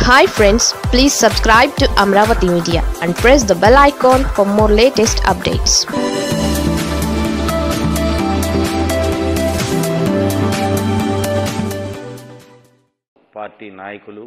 hi friends please subscribe to Amaravati media and press the bell icon for more latest updates party నాయకులు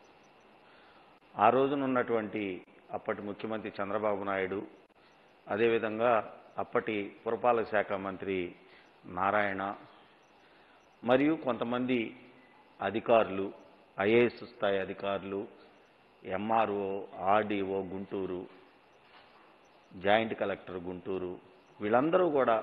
ఆ రోజున ఉన్నటువంటి అప్పటి ముఖ్యమంత్రి చంద్రబాబు నాయుడు అదేవిధంగా అప్పటి పురపాలక శాఖ మంత్రి నారాయణ మరియు కొంతమంది అధికారులు ఐఏఎస్ స్థాయి అధికారులు MRO RDO Guntur joint collector Guntur వీళ్ళందరూ కూడా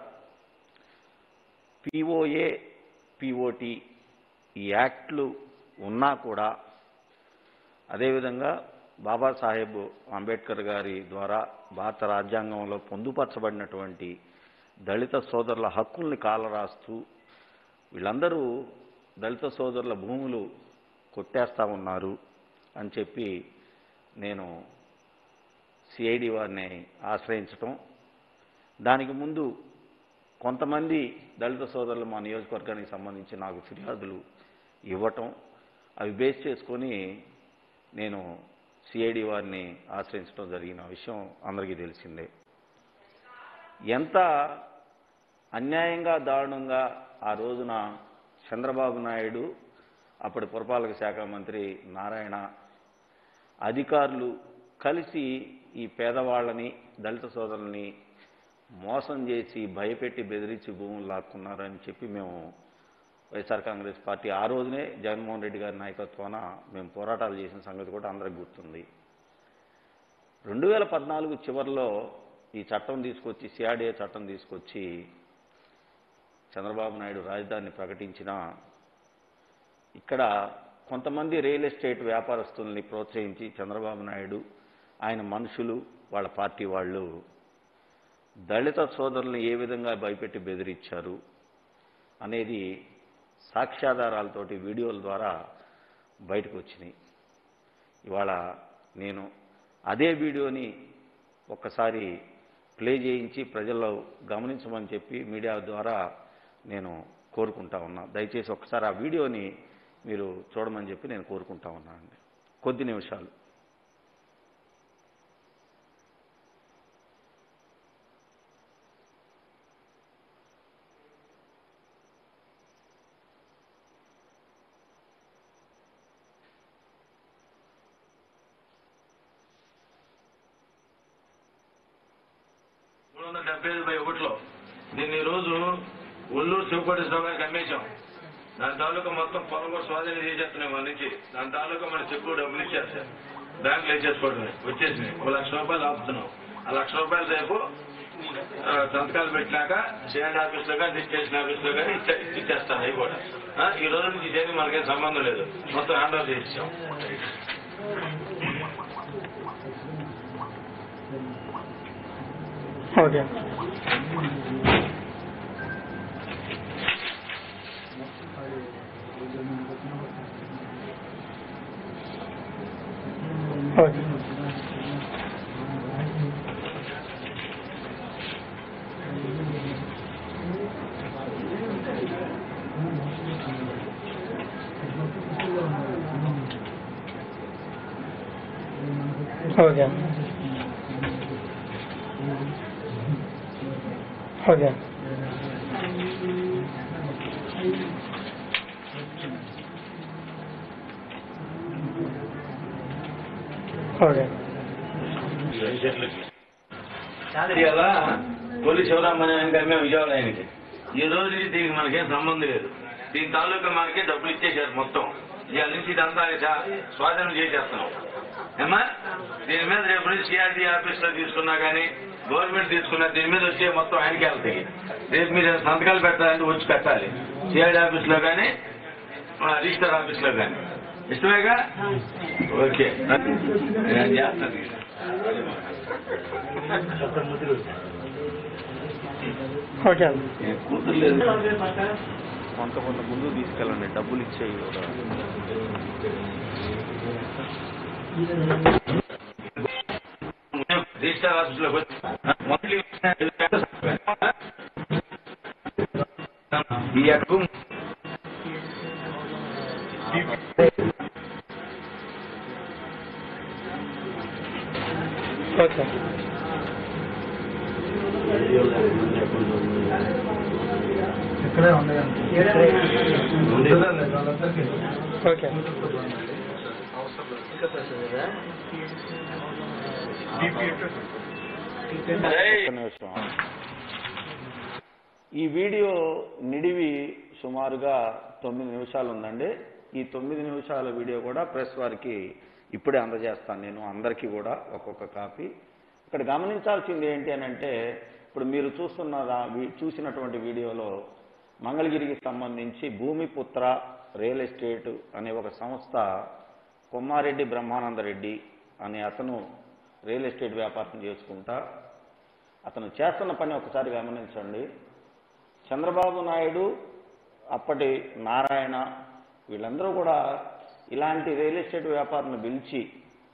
పిఓఏ పిఓటి ఈ యాక్ట్లు ఉన్నా కూడా అదేవిధంగా బాబాసాహెబ్ అంబేద్కర్ గారి ద్వారా భారత రాజ్యాంగంలో పొందుపరచబడినటువంటి దళిత సోదరుల హక్కుల్ని కాలరాస్తూ వీళ్ళందరూ దళిత సోదరుల భూములు కొట్టేస్తా ఉన్నారు అని చెప్పి నేను సిఐడి వారిని ఆశ్రయించటం దానికి ముందు కొంతమంది దళిత సోదరులు మా నియోజకవర్గానికి సంబంధించి నాకు ఫిర్యాదులు ఇవ్వటం అవి బేస్ చేసుకొని నేను సిఐడి వారిని ఆశ్రయించడం జరిగిన విషయం అందరికీ తెలిసిందే ఎంత అన్యాయంగా దారుణంగా ఆ రోజున చంద్రబాబు నాయుడు అప్పటి పురపాలక శాఖ మంత్రి నారాయణ అధికారులు కలిసి ఈ పేదవాళ్ళని దళిత సోదరుల్ని మోసం చేసి భయపెట్టి బెదిరించి భూములు లాక్కున్నారని చెప్పి మేము వైఎస్ఆర్ కాంగ్రెస్ పార్టీ ఆ రోజునే జగన్మోహన్ రెడ్డి గారి నాయకత్వాన మేము పోరాటాలు చేసిన సంగతి కూడా అందరికి గుర్తుంది రెండు వేల పద్నాలుగు చివరిలో ఈ చట్టం తీసుకొచ్చి సిఆర్డీఏ చట్టం తీసుకొచ్చి చంద్రబాబు నాయుడు రాజధానిని ప్రకటించిన ఇక్కడ కొంతమంది రియల్ ఎస్టేట్ వ్యాపారస్తుల్ని ప్రోత్సహించి చంద్రబాబు నాయుడు ఆయన మనుషులు వాళ్ళ పార్టీ వాళ్ళు దళిత సోదరులను ఏ విధంగా భయపెట్టి బెదిరించారు అనేది సాక్ష్యాధారాలతోటి వీడియోల ద్వారా బయటకు వచ్చినాయి ఇవాళ నేను అదే వీడియోని ఒక్కసారి ప్లే చేయించి ప్రజల్లో గమనించమని చెప్పి మీడియా ద్వారా నేను కోరుకుంటా ఉన్నా దయచేసి ఒకసారి ఆ వీడియోని మీరు చూడమని చెప్పి నేను కోరుకుంటా ఉన్నానండి కొద్ది నిమిషాలు మూడు వందల డెబ్బై ఐదు బై ఒకటిలో దీన్ని ఈ రోజు ఒల్లూరు శివకోటేశ్వరరావు గారికి అమ్మేశాం దాని తాలూకా మొత్తం పొలం కూడా స్వాధీనం చేసేస్తున్నాయి మన నుంచి దాని తాలూకా మన చెక్కు డబ్బులు ఇచ్చారు సార్ బ్యాంకులు వేసేసుకోవడమే వచ్చేసినాయి ఒక లక్ష రూపాయలు ఆపుతున్నాం ఆ లక్ష రూపాయలు రేపు ఆ, సంతకాలు పెట్టినాక సిఎండ్ ఆఫీస్ లో కానీ స్టేషన్ ఆఫీస్ లో కానీ ఇచ్చే- ఇచ్చేస్తాను అవి కూడా ఆ, ఈ రోజు నుంచి దేనికి మనకేం సంబంధం లేదు మొత్తం హ్యాండ్ ఓవర్ చేసేసాం okay okay okay okay okay ఇవాళ కొల్లి శివరామని ఆయనకి అమ్మే విజయవాడ ఆయనకి ఈ రోజు నుంచి దీనికి మనకేం సంబంధం లేదు దీని తాలూకా మనకే డబ్బులు ఇచ్చేశారు మొత్తం ఇవాళ నుంచి ఇదంతా చా- స్వాధీనం చేసేస్తున్నాం ఏమా దీని మీద రేపు నుంచి సిఆర్డీ ఆఫీస్ లో తీసుకున్నా కానీ గవర్నమెంట్ తీసుకున్నా దీని మీద వచ్చే మొత్తం ఆయనకి వెళ్తాయి రేపు మీరు సంతకాలు పెట్టాలంటే వచ్చి పెట్టాలి సిఆర్డీ ఆఫీస్ లో కానీ రిజిస్టర్ ఆఫీస్ లో కానీ ఇష్టమేగా ఓకే నేను చేస్తాను ఓకే కూతురు లేదు కొంత కొంత ముందు తీసుకెళ్ళండి డబ్బులు ఇచ్చేవి కూడా రిజిస్టర్ ఆఫీస్ లో మంత్లీ ఈ అక్కు ఓకే ఇక్కడే ఉంది ఓకే ఒక్క నిమిషం ఈ వీడియో నిడివి సుమారుగా తొమ్మిది నిమిషాలు ఉందండి ఈ తొమ్మిది నిమిషాల వీడియో కూడా ప్రెస్ వారికి ఇప్పుడే అందజేస్తాను నేను అందరికీ కూడా ఒక్కొక్క కాపీ ఇక్కడ గమనించాల్సింది ఏంటి అని అంటే ఇప్పుడు మీరు చూస్తున్న దా- వీ- చూసినటువంటి వీడియోలో మంగళగిరికి సంబంధించి భూమిపుత్ర రియల్ ఎస్టేట్ అనే ఒక సంస్థ కొమ్మారెడ్డి బ్రహ్మానందరెడ్డి అనే అతను రియల్ ఎస్టేట్ వ్యాపారం చేసుకుంటా అతను చేస్తున్న పని ఒకసారి గమనించండి చంద్రబాబు నాయుడు అప్పటి నారాయణ వీళ్ళందరూ కూడా ఇలాంటి రియల్ ఎస్టేట్ వ్యాపారాన్ని పిలిచి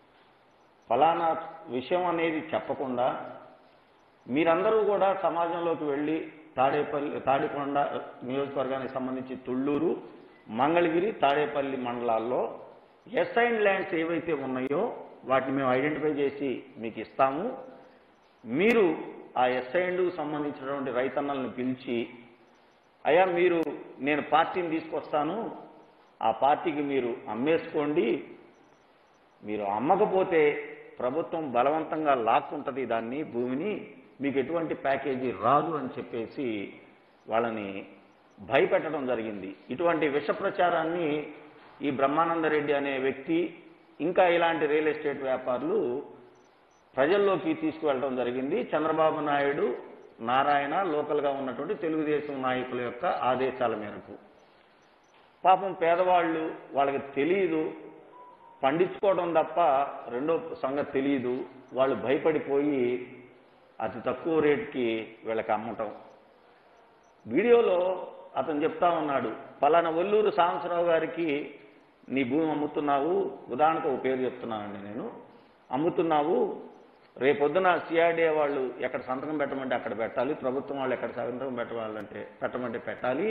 ఫలానా విషయం అనేది చెప్పకుండా మీరందరూ కూడా సమాజంలోకి వెళ్ళి తాడేపల్లి తాడికొండ నియోజకవర్గానికి సంబంధించి తుళ్ళూరు మంగళగిరి తాడేపల్లి మండలాల్లో ఎస్ఐన్ ల్యాండ్స్ ఏవైతే ఉన్నాయో వాటిని మేము ఐడెంటిఫై చేసి మీకు ఇస్తాము మీరు ఆ ఎస్ఐండ్కు సంబంధించినటువంటి రైతన్నలను పిలిచి అయ్యా మీరు నేను పార్టీని తీసుకొస్తాను ఆ పార్టీకి మీరు అమ్మేసుకోండి మీరు అమ్మకపోతే ప్రభుత్వం బలవంతంగా లాక్కుంటుంది దాన్ని భూమిని మీకు ఎటువంటి ప్యాకేజీ రాదు అని చెప్పేసి వాళ్ళని భయపెట్టడం జరిగింది ఇటువంటి విష ప్రచారాన్ని ఈ బ్రహ్మానందరెడ్డి అనే వ్యక్తి ఇంకా ఇలాంటి రియల్ ఎస్టేట్ వ్యాపారులు ప్రజల్లోకి తీసుకువెళ్ళడం జరిగింది చంద్రబాబు నాయుడు నారాయణ లోకల్గా ఉన్నటువంటి తెలుగుదేశం నాయకుల యొక్క ఆదేశాల మేరకు పాపం పేదవాళ్ళు వాళ్ళకి తెలియదు పండించుకోవడం తప్ప రెండో సంగతి తెలియదు వాళ్ళు భయపడిపోయి అతి తక్కువ రేటుకి వీళ్ళకి అమ్మటం వీడియోలో అతను చెప్తా ఉన్నాడు పలానా ఒల్లూరు సాంబశివరావు గారికి నీ భూమి అమ్ముతున్నావు ఉదాహరణకు ఒక పేరు చెప్తున్నానండి నేను అమ్ముతున్నావు రేపొద్దున సిఆర్డీఏ వాళ్ళు ఎక్కడ సంతకం పెట్టమంటే అక్కడ పెట్టాలి ప్రభుత్వం వాళ్ళు ఎక్కడ సంతకం పెట్టాలంటే పెట్టమంటే పెట్టాలి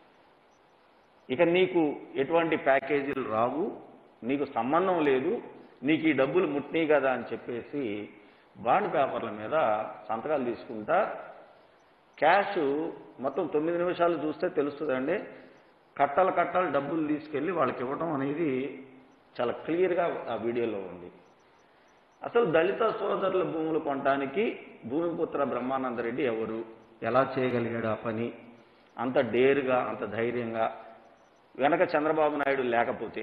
ఇక నీకు ఎటువంటి ప్యాకేజీలు రావు నీకు సంబంధం లేదు నీకు ఈ డబ్బులు ముట్టినాయి కదా అని చెప్పేసి బాండ్ పేపర్ల మీద సంతకాలు తీసుకుంటా క్యాష్ మొత్తం తొమ్మిది నిమిషాలు చూస్తే తెలుస్తుందండి కట్టలు కట్టలు డబ్బులు తీసుకెళ్ళి వాళ్ళకి ఇవ్వడం అనేది చాలా క్లియర్గా ఆ వీడియోలో ఉంది అసలు దళిత సోదరుల భూములు కొనడానికి భూమిపుత్ర బ్రహ్మానందరెడ్డి ఎవరు ఎలా చేయగలిగాడు ఆ పని అంత డేరుగా అంత ధైర్యంగా వెనక చంద్రబాబు నాయుడు లేకపోతే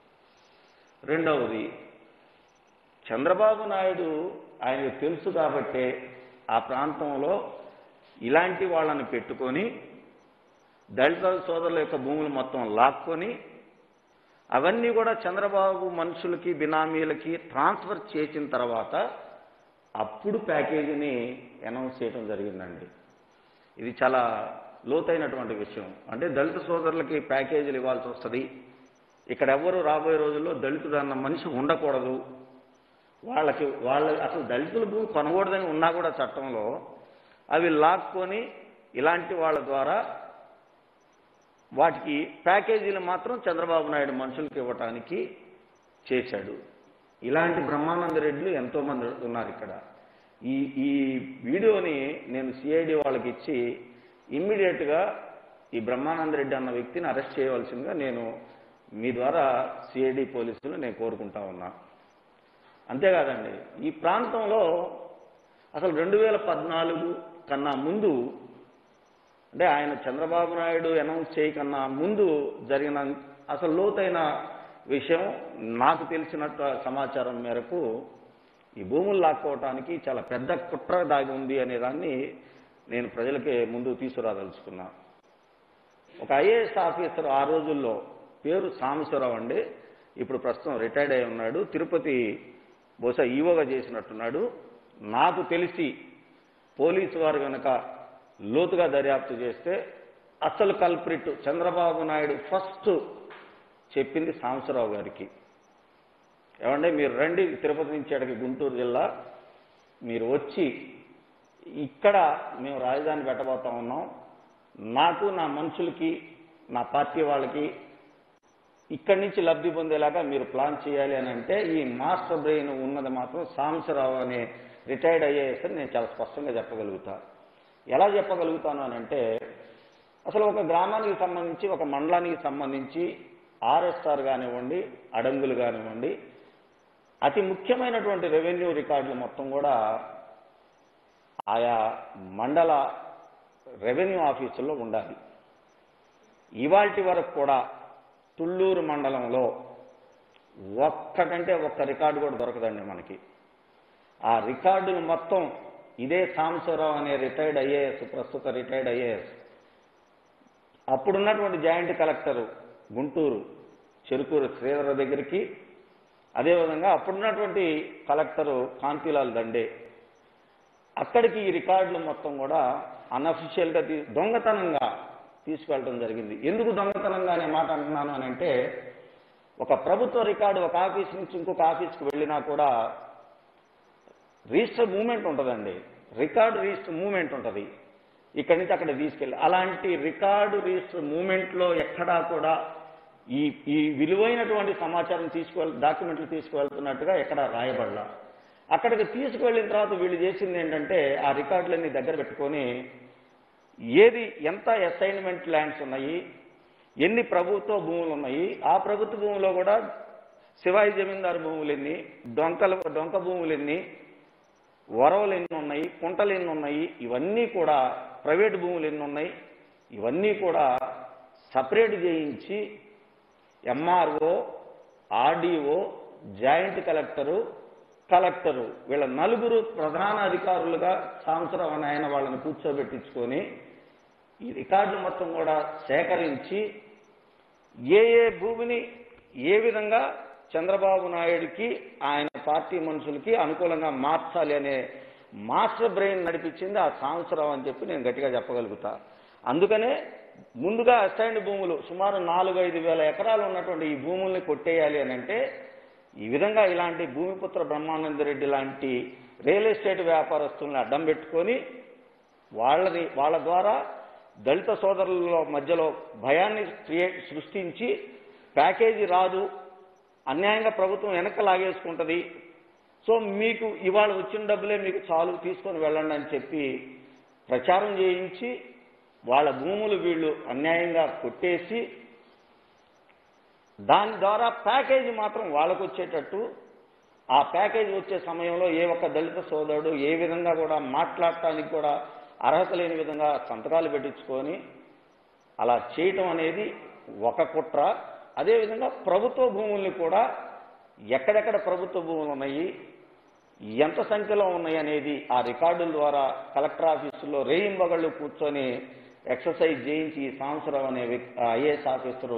రెండవది చంద్రబాబు నాయుడు ఆయనకు తెలుసు కాబట్టే ఆ ప్రాంతంలో ఇలాంటి వాళ్ళని పెట్టుకొని దళిత సోదరుల యొక్క భూములు మొత్తం లాక్కొని అవన్నీ కూడా చంద్రబాబు మనుషులకి బినామీలకి ట్రాన్స్ఫర్ చేసిన తర్వాత అప్పుడు ప్యాకేజీని అనౌన్స్ చేయడం జరిగిందండి ఇది చాలా లోతైనటువంటి విషయం అంటే దళిత సోదరులకి ప్యాకేజీలు ఇవ్వాల్సి వస్తుంది ఇక్కడ ఎవ్వరు రాబోయే రోజుల్లో దళితుడు అన్న మనిషి ఉండకూడదు వాళ్ళకి వాళ్ళ అసలు దళితుల భూమి కొనకూడదని ఉన్నా కూడా చట్టంలో అవి లాక్కొని ఇలాంటి వాళ్ళ ద్వారా వాటికి ప్యాకేజీలు మాత్రం చంద్రబాబు నాయుడు మనుషులకి ఇవ్వటానికి చేశాడు ఇలాంటి బ్రహ్మానంద రెడ్డిలు ఎంతోమంది ఉన్నారు ఇక్కడ ఈ ఈ వీడియోని నేను సిఐడి వాళ్ళకి ఇచ్చి ఇమ్మీడియట్గా ఈ బ్రహ్మానంద రెడ్డి అన్న వ్యక్తిని అరెస్ట్ చేయవలసిందిగా నేను మీ ద్వారా సిఐడి పోలీసులు నేను కోరుకుంటా ఉన్నా అంతేకాదండి ఈ ప్రాంతంలో అసలు రెండు వేల పద్నాలుగు కన్నా ముందు అంటే ఆయన చంద్రబాబు నాయుడు అనౌన్స్ చేయకన్నా ముందు జరిగిన అసలు లోతైన విషయం నాకు తెలిసినట్టు సమాచారం మేరకు ఈ భూములు లాక్కోవటానికి చాలా పెద్ద కుట్ర దాగి ఉంది అనే దాన్ని నేను ప్రజలకే ముందు తీసుకురాదలుచుకున్నా ఒక ఐఏఎస్ ఆఫీసర్ ఆ రోజుల్లో పేరు సాంబశివరావు అండి ఇప్పుడు ప్రస్తుతం రిటైర్డ్ అయి ఉన్నాడు తిరుపతి బహుశా ఈవోగా చేసినట్టున్నాడు నాకు తెలిసి పోలీసు వారు కనుక లోతుగా దర్యాప్తు చేస్తే అసలు కల్ప్రిట్ చంద్రబాబు నాయుడు ఫస్ట్ చెప్పింది సాంబశివరావు గారికి ఏమంటే మీరు రండి తిరుపతి నుంచి అక్కడికి గుంటూరు జిల్లా మీరు వచ్చి ఇక్కడ మేము రాజధాని పెట్టబోతా ఉన్నాం నాకు నా మనుషులకి నా పార్టీ వాళ్ళకి ఇక్కడి నుంచి లబ్ధి పొందేలాగా మీరు ప్లాన్ చేయాలి అని అంటే ఈ మాస్టర్ బ్రెయిన్ ఉన్నది మాత్రం సాంబశివరావు అనే రిటైర్డ్ ఐఏఎస్ అని నేను చాలా స్పష్టంగా చెప్పగలుగుతా ఎలా చెప్పగలుగుతాను అని అంటే అసలు ఒక గ్రామానికి సంబంధించి ఒక మండలానికి సంబంధించి ఆర్ఎస్ఆర్ కానివ్వండి అడంగులు కానివ్వండి అతి ముఖ్యమైనటువంటి రెవెన్యూ రికార్డులు మొత్తం కూడా ఆయా మండల రెవెన్యూ ఆఫీసుల్లో ఉండాలి ఇవాల్టి వరకు కూడా తుళ్ళూరు మండలంలో ఒక్కటంటే ఒక్క రికార్డు కూడా దొరకదండి మనకి ఆ రికార్డులు మొత్తం ఇదే సాంబశివరావు అనే రిటైర్డ్ ఐఏఎస్ ప్రస్తుత రిటైర్డ్ ఐఏఎస్ అప్పుడున్నటువంటి జాయింట్ కలెక్టరు గుంటూరు చెరుకూరు శ్రీధర దగ్గరికి అదేవిధంగా అప్పుడున్నటువంటి కలెక్టరు కాంతిలాల్ దండే అక్కడికి ఈ రికార్డులు మొత్తం కూడా అన్అఫిషియల్గా తీ దొంగతనంగా తీసుకెళ్ళడం జరిగింది ఎందుకు దొంగతనంగా అనే మాట అంటున్నాను అని అంటే ఒక ప్రభుత్వ రికార్డు ఒక ఆఫీస్ నుంచి ఇంకొక ఆఫీస్కి వెళ్ళినా కూడా రిజిస్టర్ మూమెంట్ ఉంటుందండి రికార్డు రిజిస్టర్ మూమెంట్ ఉంటుంది ఇక్కడి నుంచి అక్కడ తీసుకెళ్ళి అలాంటి రికార్డు రిజిస్టర్ మూమెంట్లో ఎక్కడా కూడా ఈ ఈ విలువైనటువంటి సమాచారం తీసుకువెళ్ డాక్యుమెంట్లు తీసుకువెళ్తున్నట్టుగా ఎక్కడ రాయబడలా అక్కడికి తీసుకువెళ్ళిన తర్వాత వీళ్ళు చేసింది ఏంటంటే ఆ రికార్డులన్నీ దగ్గర పెట్టుకొని ఏది ఎంత అసైన్మెంట్ ల్యాండ్స్ ఉన్నాయి ఎన్ని ప్రభుత్వ భూములు ఉన్నాయి ఆ ప్రభుత్వ భూములో కూడా శివాయి జమీందారు భూములు ఎన్ని డొంకల డొంక భూములు ఎన్ని వరవలు ఎన్ని ఉన్నాయి కుంటలు ఎన్ని ఉన్నాయి ఇవన్నీ కూడా ప్రైవేట్ భూములు ఎన్ని ఉన్నాయి ఇవన్నీ కూడా సపరేట్ చేయించి MRO RDO joint collector collector వీళ్ళ నలుగురు ప్రధాన అధికారులుగా సంవత్సరం అని ఆయన వాళ్ళని కూర్చోబెట్టించుకొని ఈ రికార్డులు మొత్తం కూడా సేకరించి ఏ ఏ భూమిని ఏ విధంగా చంద్రబాబు నాయుడికి ఆయన పార్టీ మనుషులకి అనుకూలంగా మార్చాలి అనే మాస్టర్ బ్రెయిన్ నడిపించింది ఆ సంవత్సరం అని చెప్పి నేను గట్టిగా చెప్పగలుగుతా అందుకనే ముందుగా అసైన్డ్ భూములు సుమారు నాలుగు ఐదు వేల ఎకరాలు ఉన్నటువంటి ఈ భూముల్ని కొట్టేయాలి అని అంటే ఈ విధంగా ఇలాంటి భూమిపుత్ర బ్రహ్మానంద రెడ్డి లాంటి రియల్ ఎస్టేట్ వ్యాపారస్తుల్ని అడ్డం పెట్టుకొని వాళ్ళని వాళ్ళ ద్వారా దళిత సోదరుల మధ్యలో భయాన్ని క్రియేట్ సృష్టించి ప్యాకేజీ రాదు అన్యాయంగా ప్రభుత్వం వెనక్కి లాగేసుకుంటుంది సో మీకు ఇవాళ వచ్చిన డబ్బులే మీకు చాలు తీసుకొని వెళ్ళండి అని చెప్పి ప్రచారం చేయించి వాళ్ళ భూములు వీళ్ళు అన్యాయంగా కొట్టేసి దాని ద్వారా ప్యాకేజీ మాత్రం వాళ్ళకు వచ్చేటట్టు ఆ ప్యాకేజీ వచ్చే సమయంలో ఏ ఒక్క దళిత సోదరుడు ఏ విధంగా కూడా మాట్లాడటానికి కూడా అర్హత లేని విధంగా సంతకాలు పెట్టించుకొని అలా చేయటం అనేది ఒక కుట్ర అదేవిధంగా ప్రభుత్వ భూముల్ని కూడా ఎక్కడెక్కడ ప్రభుత్వ భూములు ఉన్నాయి ఎంత సంఖ్యలో ఉన్నాయి అనేది ఆ రికార్డుల ద్వారా కలెక్టర్ ఆఫీసులో రేయింబగళ్ళు కూర్చొని ఎక్సర్సైజ్ చేయించి ఈ సంవత్సరం అనే ఐఏఎస్ ఆఫీసరు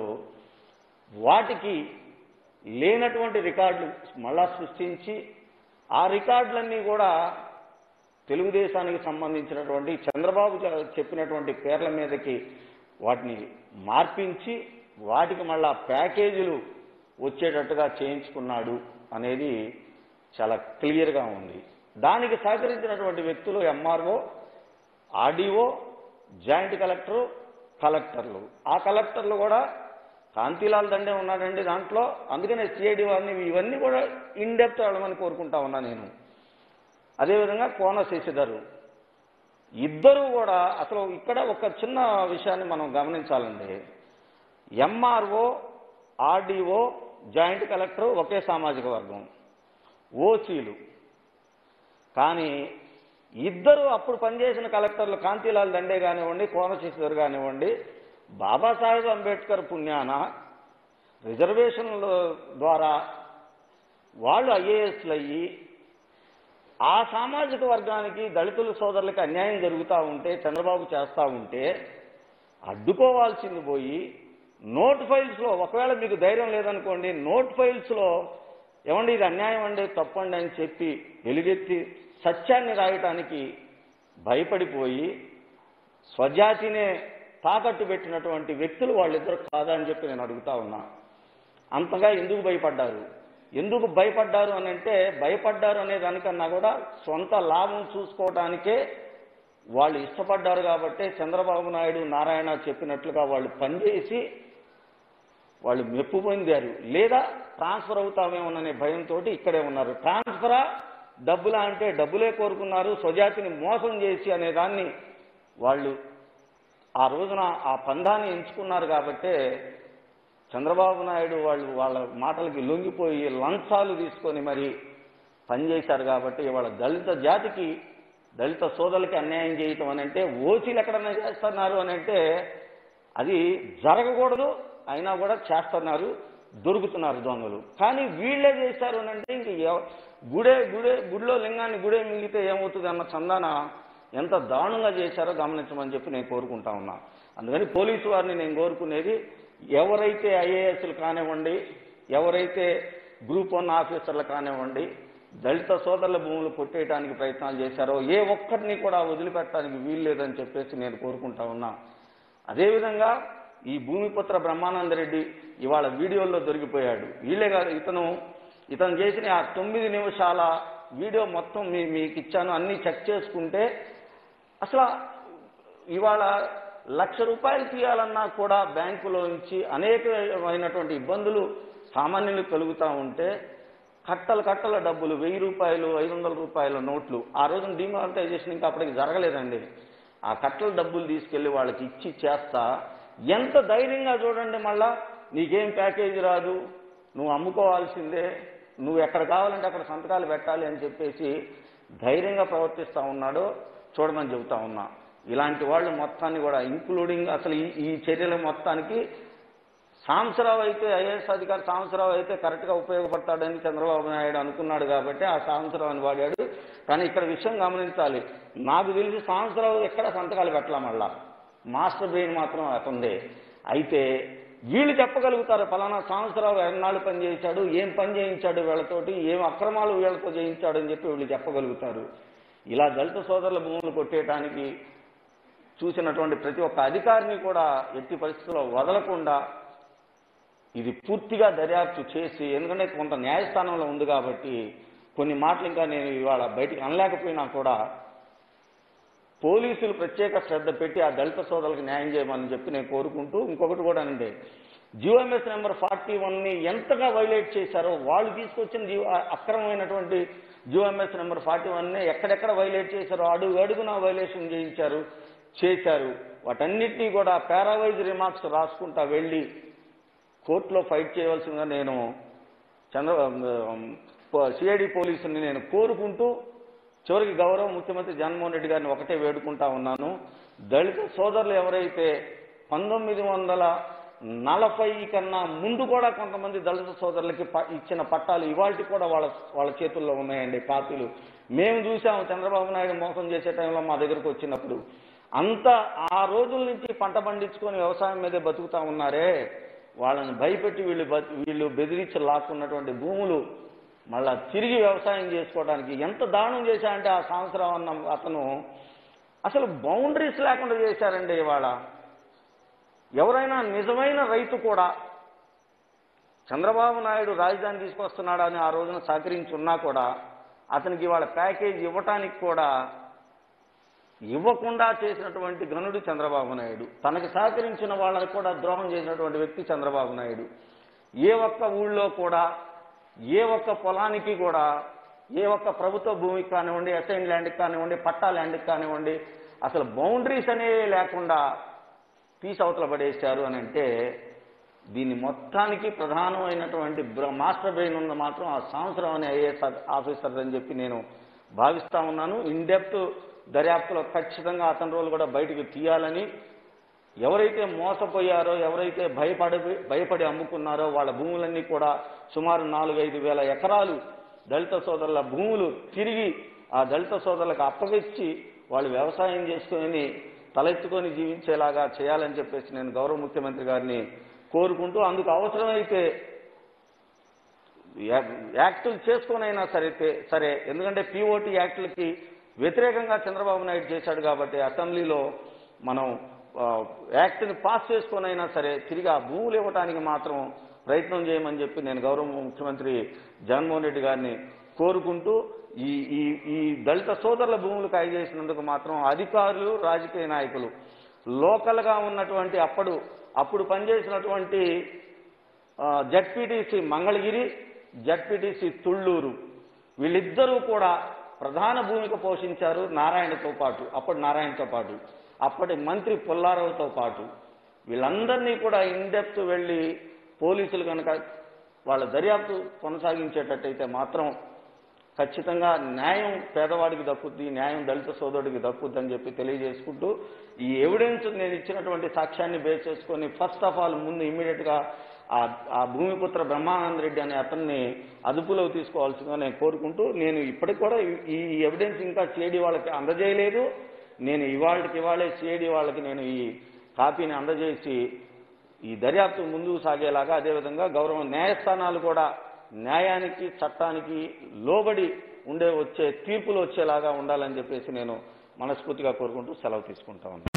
వాటికి లేనటువంటి రికార్డులు మళ్ళా సృష్టించి ఆ రికార్డులన్నీ కూడా తెలుగుదేశానికి సంబంధించినటువంటి చంద్రబాబు చ- చెప్పినటువంటి పేర్ల మీదకి వాటిని మార్పించి వాటికి మళ్ళా ప్యాకేజీలు వచ్చేటట్టుగా చేయించుకున్నాడు అనేది చాలా క్లియర్గా ఉంది దానికి సహకరించినటువంటి వ్యక్తులు ఎంఆర్ఓ ఆర్డీఓ జాయింట్ కలెక్టరు కలెక్టర్లు ఆ కలెక్టర్లు కూడా కాంతిలాల్ దండే ఉన్నాడండి దాంట్లో అందుకనే సిఐడి వారిని ఇవన్నీ కూడా ఇన్ డెప్త్ వెళ్ళమని కోరుకుంటా ఉన్నా నేను అదేవిధంగా కోన శశిధరు ఇద్దరు కూడా అసలు ఇక్కడ ఒక చిన్న విషయాన్ని మనం గమనించాలండి ఎంఆర్ఓ ఆర్డీఓ జాయింట్ కలెక్టర్ ఒకే సామాజిక వర్గం ఓసీలు కానీ ఇద్దరు అప్పుడు పనిచేసిన కలెక్టర్లు కాంతిలాల్ దండే కానివ్వండి కోనశేశ్వర్ కానివ్వండి బాబాసాహెబ్ అంబేద్కర్ పుణ్యాన రిజర్వేషన్ల ద్వారా వాళ్ళు ఐఏఎస్లు అయ్యి ఆ సామాజిక వర్గానికి దళితుల సోదరులకి అన్యాయం జరుగుతూ ఉంటే చంద్రబాబు చేస్తూ ఉంటే అడ్డుకోవాల్సింది పోయి నోట్ ఫైల్స్లో ఒకవేళ మీకు ధైర్యం లేదనుకోండి నోట్ ఫైల్స్లో ఏమండి ఇది అన్యాయం అండి తప్పండి అని చెప్పి వెలుగెత్తి సత్యాన్ని రాయటానికి భయపడిపోయి స్వజాతినే తాకట్టు పెట్టినటువంటి వ్యక్తులు వాళ్ళిద్దరు కాదా అని చెప్పి నేను అడుగుతా ఉన్నా అంతగా ఎందుకు భయపడ్డారు ఎందుకు భయపడ్డారు అని అంటే భయపడ్డారు అనే దానికన్నా కూడా సొంత లాభం చూసుకోవడానికే వాళ్ళు ఇష్టపడ్డారు కాబట్టే చంద్రబాబు నాయుడు నారాయణ చెప్పినట్లుగా వాళ్ళు పనిచేసి వాళ్ళు మెప్పు పొందారు లేదా ట్రాన్స్ఫర్ అవుతామేమోననే భయంతో ఇక్కడే ఉన్నారు ట్రాన్స్ఫరా డబ్బులా అంటే డబ్బులే కోరుకున్నారు స్వజాతిని మోసం చేసి అనే దాన్ని వాళ్ళు ఆ రోజున ఆ పందాన్ని ఎంచుకున్నారు కాబట్టే చంద్రబాబు నాయుడు వాళ్ళు వాళ్ళ మాటలకి లొంగిపోయి లంచాలు తీసుకొని మరి పనిచేశారు కాబట్టి ఇవాళ దళిత జాతికి దళిత సోదరులకి అన్యాయం చేయటం అని అంటే ఓసీలు ఎక్కడన్నా చేస్తున్నారు అని అంటే అది జరగకూడదు అయినా కూడా చేస్తున్నారు దొరుకుతున్నారు దొంగలు కానీ వీళ్ళే చేశారు అని అంటే ఇంక ఎవ- గుడే గుడే గుడిలో లింగాన్ని గుడే మింగితే ఏమవుతుంది అన్న చందాన ఎంత దారుణంగా చేశారో గమనించమని చెప్పి నేను కోరుకుంటా ఉన్నా అందుకని పోలీసు వారిని నేను కోరుకునేది ఎవరైతే ఐఏఎస్లు కానివ్వండి ఎవరైతే గ్రూప్ వన్ ఆఫీసర్లు కానివ్వండి దళిత సోదరుల భూములు కొట్టేయడానికి ప్రయత్నాలు చేశారో ఏ ఒక్కరిని కూడా వదిలిపెట్టడానికి వీల్లేదని చెప్పేసి నేను కోరుకుంటా ఉన్నా అదేవిధంగా ఈ భూమిపుత్ర బ్రహ్మానందరెడ్డి ఇవాళ వీడియోల్లో దొరికిపోయాడు వీళ్ళే కాదు ఇతను ఇతను చేసిన ఆ తొమ్మిది నిమిషాల వీడియో మొత్తం మీ మీకు ఇచ్చాను అన్ని చెక్ చేసుకుంటే అసలు ఇవాళ లక్ష రూపాయలు తీయాలన్నా కూడా బ్యాంకులో నుంచి అనేకమైనటువంటి ఇబ్బందులు సామాన్యులకు కలుగుతూ ఉంటే కట్టల కట్టల డబ్బులు వెయ్యి రూపాయలు ఐదు వందల రూపాయల నోట్లు ఆ రోజున డిమానిటైజేషన్ ఇంకా అప్పటికి జరగలేదండి ఆ కట్టల డబ్బులు తీసుకెళ్లి వాళ్ళకి ఇచ్చి చేస్తా ఎంత ధైర్యంగా చూడండి మళ్ళా నీకేం ప్యాకేజీ రాదు నువ్వు అమ్ముకోవాల్సిందే నువ్వు ఎక్కడ కావాలంటే అక్కడ సంతకాలు పెట్టాలి అని చెప్పేసి ధైర్యంగా ప్రవర్తిస్తా ఉన్నాడో చూడమని చెబుతా ఉన్నా ఇలాంటి వాళ్ళు మొత్తాన్ని కూడా ఇంక్లూడింగ్ అసలు ఈ ఈ చర్యల మొత్తానికి సాంసరావు అయితే ఐఏఎస్ అధికారి సాంసరావు అయితే కరెక్ట్గా ఉపయోగపడతాడని చంద్రబాబు నాయుడు అనుకున్నాడు కాబట్టి ఆ సాంసరావుని వాడాడు కానీ ఇక్కడ విషయం గమనించాలి నాకు తెలిసి సాంసరావు ఎక్కడ సంతకాలు పెట్టలా మళ్ళా మాస్టర్ బ్రెయిన్ మాత్రం అతనిదే అయితే వీళ్ళు చెప్పగలుగుతారు ఫలానా సంవత్సరాలు ఎన్నాళ్ళు పని చేయించాడు ఏం పని చేయించాడు వీళ్ళతోటి ఏం అక్రమాలు వీళ్ళతో చేయించాడు అని చెప్పి వీళ్ళు చెప్పగలుగుతారు ఇలా దళిత సోదరుల భూములు కొట్టేయటానికి చూసినటువంటి ప్రతి ఒక్క అధికారిని కూడా ఎట్టి పరిస్థితుల్లో వదలకుండా ఇది పూర్తిగా దర్యాప్తు చేసి ఎందుకంటే కొంత న్యాయస్థానంలో ఉంది కాబట్టి కొన్ని మాటలు ఇంకా నేను ఇవాళ బయటికి అనలేకపోయినా కూడా పోలీసులు ప్రత్యేక శ్రద్ధ పెట్టి ఆ దళిత సోదరులకు న్యాయం చేయమని చెప్పి నేను కోరుకుంటూ ఇంకొకటి కూడా అండి జియోఎంఎస్ నెంబర్ ఫార్టీ వన్ని ఎంతగా వైలేట్ చేశారో వాళ్ళు తీసుకొచ్చిన జీవ అక్రమమైనటువంటి జియోఎంఎస్ నెంబర్ ఫార్టీ వన్ని ఎక్కడెక్కడ వైలేట్ చేశారో అడుగు అడుగున వైలేషన్ చేయించారు చేశారు వాటన్నిటినీ కూడా పారావైజ్ రిమార్క్స్ రాసుకుంటా వెళ్ళి కోర్టులో ఫైట్ చేయవలసిందిగా నేను చంద్ర సిఐడి పోలీసుని నేను కోరుకుంటూ చివరికి గౌరవ ముఖ్యమంత్రి జగన్మోహన్ రెడ్డి గారిని ఒకటే వేడుకుంటా ఉన్నాను దళిత సోదరులు ఎవరైతే పంతొమ్మిది వందల నలభై కన్నా ముందు కూడా కొంతమంది దళిత సోదరులకి ప- ఇచ్చిన పట్టాలు ఇవాళ కూడా వాళ్ళ వాళ్ళ చేతుల్లో ఉన్నాయండి కాపీలు మేము చూసాము చంద్రబాబు నాయుడు మోసం చేసే టైంలో మా దగ్గరకు వచ్చినప్పుడు అంత ఆ రోజుల నుంచి పంట పండించుకొని వ్యవసాయం మీదే బతుకుతా ఉన్నారే వాళ్ళని భయపెట్టి వీళ్ళు బతి- వీళ్ళు బెదిరించి లాక్కున్నటువంటి భూములు మళ్ళా తిరిగి వ్యవసాయం చేసుకోవడానికి ఎంత దారుణం చేశారంటే ఆ సంవత్సరం అన్న అతను అసలు బౌండరీస్ లేకుండా చేశారండి ఇవాళ ఎవరైనా నిజమైన రైతు కూడా చంద్రబాబు నాయుడు రాజధాని తీసుకొస్తున్నాడని ఆ రోజున సహకరించున్నా కూడా అతనికి ఇవాళ ప్యాకేజ్ ఇవ్వటానికి కూడా ఇవ్వకుండా చేసినటువంటి గనుడు చంద్రబాబు నాయుడు తనకు సహకరించిన వాళ్ళని కూడా ద్రోహం చేసినటువంటి వ్యక్తి చంద్రబాబు నాయుడు ఏ ఒక్క ఊళ్ళో కూడా ఏ ఒక్క పొలానికి కూడా ఏ ఒక్క ప్రభుత్వ భూమికి కానివ్వండి అసైన్ ల్యాండ్కి కానివ్వండి పట్టా ల్యాండ్కి కానివ్వండి అసలు బౌండరీస్ అనేవి లేకుండా తీసి అవతల పడేశారు అని అంటే దీని మొత్తానికి ప్రధానమైనటువంటి బ్ర- మాస్టర్ బ్రెయిన్ ఉన్న మాత్రం ఆ సంవత్సరం అనే ఐఏఎస్ ఆఫీసర్ అని చెప్పి నేను భావిస్తా ఉన్నాను ఇన్ డెప్త్ దర్యాప్తులో ఖచ్చితంగా అతని రోజులు కూడా బయటకు తీయాలని ఎవరైతే మోసపోయారో ఎవరైతే భయపడి భయపడి అమ్ముకున్నారో వాళ్ళ భూములన్నీ కూడా సుమారు నాలుగైదు వేల ఎకరాలు దళిత సోదరుల భూములు తిరిగి ఆ దళిత సోదరులకు అప్పగించి వాళ్ళు వ్యవసాయం చేసుకొని తలెత్తుకొని జీవించేలాగా చేయాలని చెప్పేసి నేను గౌరవ ముఖ్యమంత్రి గారిని కోరుకుంటూ అందుకు అవసరమైతే యా- యాక్టులు చేసుకొనైనా సరే సరే ఎందుకంటే పిఓటి యాక్టులకి వ్యతిరేకంగా చంద్రబాబు నాయుడు చేశాడు కాబట్టి అసెంబ్లీలో మనం ఆ, యాక్ట్ని పాస్ చేసుకొనైనా సరే తిరిగి ఆ భూములు ఇవ్వడానికి మాత్రం ప్రయత్నం చేయమని చెప్పి నేను గౌరవ ముఖ్యమంత్రి జగన్మోహన్ రెడ్డి గారిని కోరుకుంటూ ఈ ఈ ఈ దళిత సోదరుల భూములు కాయజేసినందుకు మాత్రం అధికారులు రాజకీయ నాయకులు లోకల్గా ఉన్నటువంటి అప్పుడు అప్పుడు పనిచేసినటువంటి జడ్పీటీసీ మంగళగిరి జడ్పీటీసీ తుళ్ళూరు వీళ్ళిద్దరూ కూడా ప్రధాన భూమిక పోషించారు నారాయణతో పాటు అప్పటి నారాయణతో పాటు అప్పటి మంత్రి పుల్లారావుతో పాటు వీళ్ళందరినీ కూడా ఇన్డెప్త్ వెళ్ళి పోలీసులు కనుక వాళ్ళ దర్యాప్తు కొనసాగించేటట్టయితే మాత్రం ఖచ్చితంగా న్యాయం పేదవాడికి దక్కుద్ది న్యాయం దళిత సోదరుడికి దక్కుద్ది అని చెప్పి తెలియజేసుకుంటూ ఈ ఎవిడెన్స్ నేను ఇచ్చినటువంటి సాక్ష్యాన్ని బేస్ చేసుకొని ఫస్ట్ ఆఫ్ ఆల్ ముందు ఇమ్మీడియట్ గా ఆ ఆ భూమిపుత్ర బ్రహ్మానంద రెడ్డి అనే అతన్ని అదుపులోకి తీసుకోవాల్సిందిగా నేను కోరుకుంటూ నేను ఇప్పటికి కూడా ఈ- ఈ ఎవిడెన్స్ ఇంకా సిఐడి వాళ్ళకి అందజేయలేదు నేను ఇవాళకి ఇవాళే సిఐడి వాళ్ళకి నేను ఈ కాపీని అందజేసి ఈ దర్యాప్తు ముందుకు సాగేలాగా అదేవిధంగా గౌరవ న్యాయస్థానాలు కూడా న్యాయానికి చట్టానికి లోబడి ఉండే వచ్చే తీర్పులు వచ్చేలాగా ఉండాలని చెప్పేసి నేను మనస్ఫూర్తిగా కోరుకుంటూ సెలవు తీసుకుంటా ఉన్నాను